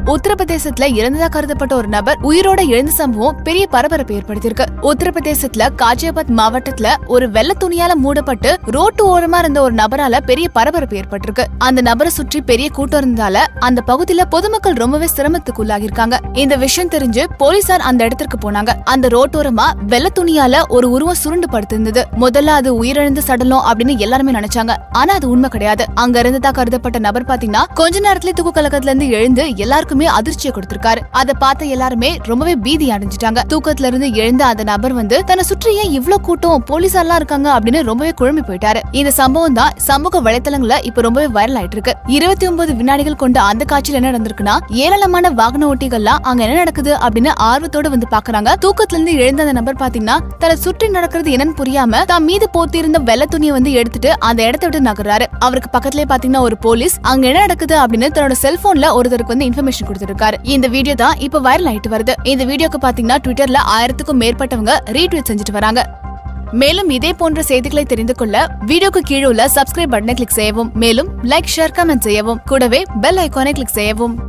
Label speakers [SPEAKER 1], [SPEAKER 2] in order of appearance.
[SPEAKER 1] உத்தரப்பிரதேசத்துல இறந்ததா கருதப்பட்ட ஒரு நபர் உயிரோட எழுந்த சம்பவம் பெரிய பரபரப்பு ஏற்படுத்தியிருக்கு உத்தரப்பிரதேசத்துல காஜியாபாத் மாவட்டத்துல ஒரு வெள்ள துணியால மூடப்பட்டு ரோட்டு ஓரமா இருந்த ஒரு நபரால பெரிய பரபரப்பு ஏற்பட்டிருக்கு அந்த நபரை சுற்றி பெரிய கூட்டம் இருந்ததால அந்த பகுதியில பொதுமக்கள் ரொம்பவே சிரமத்துக்கு உள்ளாகிருக்காங்க இந்த விஷயம் தெரிஞ்சு போலீசார் அந்த இடத்திற்கு போனாங்க அந்த ரோட்டோரமா வெள்ள துணியால ஒரு உருவம் சுருண்டு படுத்திருந்தது முதல்ல அது உயிரிழந்த சடலம் அப்படின்னு எல்லாருமே நினைச்சாங்க ஆனா அது உண்மை கிடையாது அங்க இருந்ததா கருதப்பட்ட நபர் பாத்தீங்கன்னா கொஞ்ச நேரத்துல தூக்க கலக்கத்துல இருந்து எழுந்து எல்லாருக்குமே அதிர்ச்சியை கொடுத்திருக்காரு அதை பார்த்த எல்லாருமே ரொம்பவே பீதி அடைஞ்சிட்டாங்க தூக்கத்துல இருந்து எழுந்த அந்த நபர் வந்து தன்னை சுற்றி ஏன் இவ்ளோ கூட்டம் போலீஸார்லாம் இருக்காங்க அப்படின்னு ரொம்பவே குழம்பி போயிட்டாரு இந்த சம்பவம் தான் சமூக வலைத்தளங்கள்ல இப்ப ரொம்பவே வைரல் ஆயிட்டு இருக்கு இருபத்தி ஒன்பது வினாடிகள் கொண்ட அந்த காட்சியில் என்ன நடந்திருக்குன்னா ஏராளமான வாகன ஓட்டிகள்லாம் அங்க என்ன நடக்குது அப்படின்னு ஆர்வத்தோட வந்து பாக்குறாங்க தூக்கத்துல இருந்து எழுந்த அந்த நபர் பாத்தீங்கன்னா தன்னை சுற்றி நடக்கிறது என்னன்னு புரியாம தான் மீது போத்திருந்த வெள்ள துணியை வந்து எடுத்துட்டு அந்த இடத்த விட்டு நகர்றாரு அவருக்கு பக்கத்துலயே பாத்தீங்கன்னா ஒரு போலீஸ் அங்க என்ன நடக்குது அப்படின்னு தன்னோட செல்போன்ல ஒருத்தருக்கு வந்து இன்ஃபர்மேஷன் கொடுத்திருக்காரு இந்த வீடியோ தான் இப்ப வைரல் ஆயிட்டு வருது இந்த வீடியோக்கு பாத்தீங்கன்னா ட்விட்டர்ல ஆயிரத்துக்கும் மேற்பட்டவங்க ரீட்வீட் செஞ்சுட்டு வராங்க மேலும் இதே போன்ற செய்திகளை தெரிந்து கொள்ள வீடியோக்கு கீழே உள்ள சப்ஸ்கிரைப் பட்டனை கிளிக் செய்யவும் மேலும் லைக் ஷேர் கமெண்ட் செய்யவும் கூடவே பெல் ஐகானை கிளிக் செய்யவும்